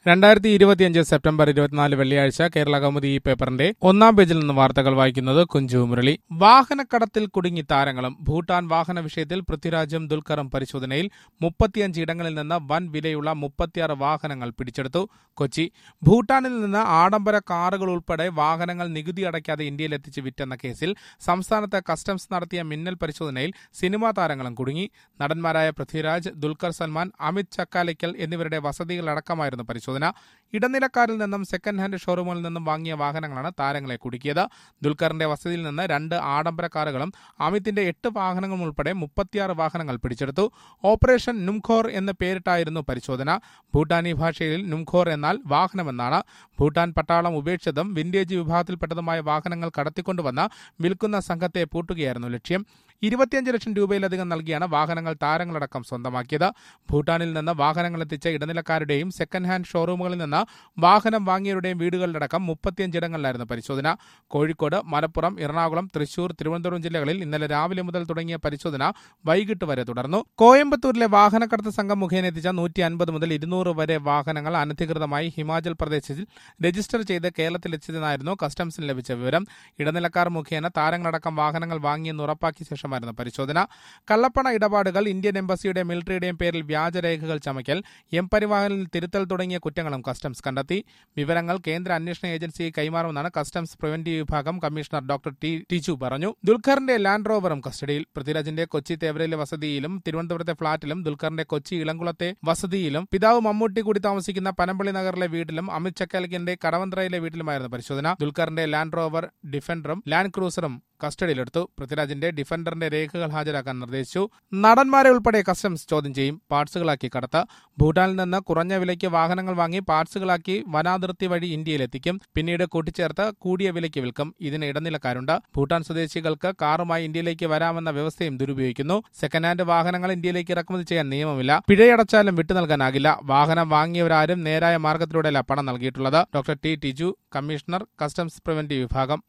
രണ്ടായിരത്തി ഇരുപത്തിയഞ്ച് സെപ്റ്റംബർ ഇരുപത്തിനാല് വെള്ളിയാഴ്ച കേരള കൗമുദി ഈ പേപ്പറിന്റെ ഒന്നാം പേജിൽ നിന്ന് വാർത്തകൾ വായിക്കുന്നത് കുഞ്ചു മുരളി വാഹനക്കടത്തിൽ കുടുങ്ങി താരങ്ങളും ഭൂട്ടാൻ വാഹന വിഷയത്തിൽ പൃഥ്വിരാജും ദുൽഖറും പരിശോധനയിൽ മുപ്പത്തിയഞ്ച് ഇടങ്ങളിൽ നിന്ന് വൻ വിലയുള്ള മുപ്പത്തിയാറ് വാഹനങ്ങൾ പിടിച്ചെടുത്തു കൊച്ചി ഭൂട്ടാനിൽ നിന്ന് ആഡംബര കാറുകൾ ഉൾപ്പെടെ വാഹനങ്ങൾ നികുതി അടയ്ക്കാതെ ഇന്ത്യയിൽ എത്തിച്ച് വിറ്റെന്ന കേസിൽ സംസ്ഥാനത്ത് കസ്റ്റംസ് നടത്തിയ മിന്നൽ പരിശോധനയിൽ സിനിമാ താരങ്ങളും കുടുങ്ങി നടന്മാരായ പൃഥ്വിരാജ് ദുൽഖർ സൽമാൻ അമിത് ചക്കാലിക്കൽ എന്നിവരുടെ വസതികളടക്കമായിരുന്നു പരിശോധന ഇടനിലക്കാരിൽ നിന്നും സെക്കൻഡ് ഹാൻഡ് ഷോറൂമുകളിൽ നിന്നും വാങ്ങിയ വാഹനങ്ങളാണ് താരങ്ങളെ കുടുക്കിയത് ദുൽഖറിന്റെ വസതിയിൽ നിന്ന് രണ്ട് ആഡംബര കാറുകളും അമിത്തിന്റെ എട്ട് വാഹനങ്ങളും ഉൾപ്പെടെ മുപ്പത്തിയാറ് വാഹനങ്ങൾ പിടിച്ചെടുത്തു ഓപ്പറേഷൻ നുംഖോർ എന്ന് പേരിട്ടായിരുന്നു പരിശോധന ഭൂട്ടാനി ഭാഷയിൽ നുംഖോർ എന്നാൽ വാഹനമെന്നാണ് ഭൂട്ടാൻ പട്ടാളം ഉപേക്ഷിച്ചതും വിന്റേജ് വിഭാഗത്തിൽപ്പെട്ടതുമായ വാഹനങ്ങൾ കടത്തിക്കൊണ്ടുവന്ന വിൽക്കുന്ന സംഘത്തെ പൂട്ടുകയായിരുന്നു ലക്ഷ്യം ഇരുപത്തിയഞ്ച് ലക്ഷം രൂപയിലധികം നൽകിയാണ് വാഹനങ്ങൾ താരങ്ങളടക്കം സ്വന്തമാക്കിയത് ഭൂട്ടാനിൽ നിന്ന് വാഹനങ്ങൾ എത്തിച്ച ഇടനിലക്കാരുടെയും സെക്കൻഡ് ഹാൻഡ് ഷോറൂമുകളിൽ നിന്ന് വാഹനം വാങ്ങിയവരുടെയും വീടുകളിലടക്കം മുപ്പത്തിയഞ്ചിടങ്ങളിലായിരുന്നു പരിശോധന കോഴിക്കോട് മലപ്പുറം എറണാകുളം തൃശൂർ തിരുവനന്തപുരം ജില്ലകളിൽ ഇന്നലെ രാവിലെ മുതൽ തുടങ്ങിയ പരിശോധന വൈകിട്ട് വരെ തുടർന്നു കോയമ്പത്തൂരിലെ വാഹനക്കടത്ത് സംഘം മുഖേന എത്തിച്ച നൂറ്റി അൻപത് മുതൽ ഇരുന്നൂറ് വരെ വാഹനങ്ങൾ അനധികൃതമായി ഹിമാചൽ പ്രദേശിൽ രജിസ്റ്റർ ചെയ്ത് കേരളത്തിലെത്തിയതെന്നായിരുന്നു കസ്റ്റംസിന് ലഭിച്ച വിവരം ഇടനിലക്കാർ മുഖേന താരങ്ങളടക്കം വാഹനങ്ങൾ വാങ്ങിയെന്ന് ഉറപ്പാക്കിയ ശേഷമായിരുന്നു പരിശോധന കള്ളപ്പണ ഇടപാടുകൾ ഇന്ത്യൻ എംബസിയുടെ മിലിറ്ററിയുടെയും പേരിൽ വ്യാജരേഖകൾ ചമയ്ക്കൽ എം പരിവാഹനിൽ തിരുത്തൽ തുടങ്ങിയ കുറ്റങ്ങളും കസ്റ്റംസ് കണ്ടെത്തി വിവരങ്ങൾ കേന്ദ്ര അന്വേഷണ ഏജൻസിയെ കൈമാറുമെന്നാണ് കസ്റ്റംസ് പ്രിവന്റീവ് വിഭാഗം കമ്മീഷണർ ഡോക്ടർ ടി ടിച്ചു പറഞ്ഞു ദുൽഖറിന്റെ ലാൻഡ് റോവറും കസ്റ്റഡിയിൽ പൃഥ്വിരാജിന്റെ കൊച്ചി തേവരയിലെ വസതിയിലും തിരുവനന്തപുരത്തെ ഫ്ളാറ്റിലും ദുൽഖറിന്റെ കൊച്ചി ഇളംകുളത്തെ വസതിയിലും പിതാവ് മമ്മൂട്ടി കൂടി താമസിക്കുന്ന പനമ്പള്ളി നഗറിലെ വീട്ടിലും അമിത് ചക്കാലിക്കിന്റെ കടവന്ത്രയിലെ വീട്ടിലുമായിരുന്നു പരിശോധന ദുൽഖറിന്റെ ലാൻഡ് റോവർ ഡിഫൻഡറും ലാൻഡ് ക്രൂസറും കസ്റ്റഡിയിലെടുത്തു പൃഥ്വിരാജിന്റെ ഡിഫൻഡറിന്റെ രേഖകൾ ഹാജരാക്കാൻ നിർദ്ദേശിച്ചു നടന്മാരെ ഉൾപ്പെടെ കസ്റ്റംസ് ചോദ്യം ചെയ്യും പാർട്സുകളാക്കി കടത്ത് ഭൂട്ടാനിൽ നിന്ന് കുറഞ്ഞ വിലയ്ക്ക് വാഹനങ്ങൾ വാങ്ങി പാർട്സുകളാക്കി വനാതിർത്തി വഴി ഇന്ത്യയിലെത്തിക്കും പിന്നീട് കൂട്ടിച്ചേർത്ത് കൂടിയ വിലയ്ക്ക് വിൽക്കും ഇതിന് ഇടനിലക്കാരുണ്ട് ഭൂട്ടാൻ സ്വദേശികൾക്ക് കാറുമായി ഇന്ത്യയിലേക്ക് വരാമെന്ന വ്യവസ്ഥയും ദുരുപയോഗിക്കുന്നു സെക്കൻഡ് ഹാൻഡ് വാഹനങ്ങൾ ഇന്ത്യയിലേക്ക് ഇറക്കുമതി ചെയ്യാൻ നിയമമില്ല പിഴയടച്ചാലും വിട്ടു നൽകാനാകില്ല വാഹനം വാങ്ങിയവരാരും നേരായ മാർഗത്തിലൂടെയല്ല പണം നൽകിയിട്ടുള്ളത് doctor T Tiju commissioner customs preventive വിഭാഗം